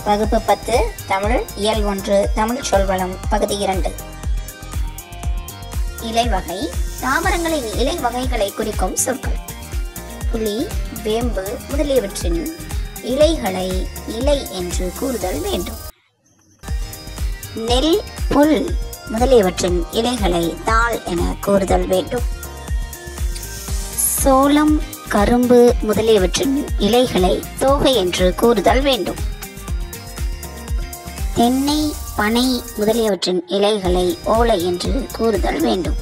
வகுப்பு பத்து தமிழ் இயல் ஒன்று தமிழ் சொல்வளம் பகுதி இரண்டு இலை வகை தாவரங்களின் இலை வகைகளை குறிக்கும் சொற்கள் புளி வேம்பு முதலியவற்றின் இலைகளை இலை என்று கூறுதல் வேண்டும் நெல் புல் முதலியவற்றின் இலைகளை தாள் என கூறுதல் வேண்டும் சோளம் கரும்பு முதலியவற்றின் இலைகளை தோகை என்று கூறுதல் வேண்டும் தென்னை பனை முதலியவற்றின் இலைகளை ஓலை என்று கூறுதல் வேண்டும்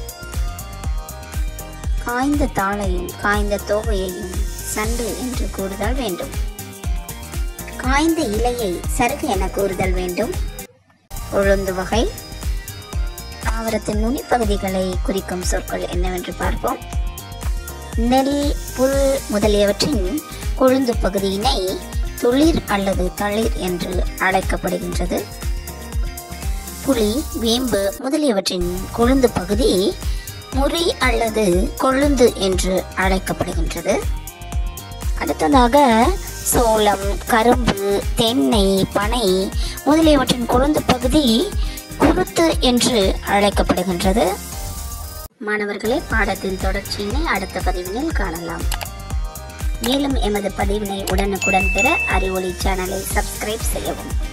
காய்ந்த தாளையும் காய்ந்த தோகையையும் சண்டு என்று கூறுதல் வேண்டும் காய்ந்த இலையை சருகு என கூறுதல் வேண்டும் உளுந்து வகை தாவரத்தின் நுனிப்பகுதிகளை குறிக்கும் சொற்கள் என்னவென்று பார்ப்போம் நெல் புல் முதலியவற்றின் கொழுந்து பகுதியினை துளிர் அல்லது தளிர் என்று அழைக்கப்படுகின்றது புளி வேம்பு முதலியவற்றின் கொழுந்து பகுதி முறி அல்லது கொழுந்து என்று அழைக்கப்படுகின்றது அடுத்ததாக சோளம் கரும்பு தென்னை பனை முதலியவற்றின் கொழுந்து பகுதி குருத்து என்று அழைக்கப்படுகின்றது மாணவர்களே பாடத்தின் தொடர்ச்சியினை அடுத்த பதிவினில் காணலாம் மேலும் எமது பதிவினை உடனுக்குடன் பெற அறிவொளி சேனலை சப்ஸ்கிரைப் செய்யவும்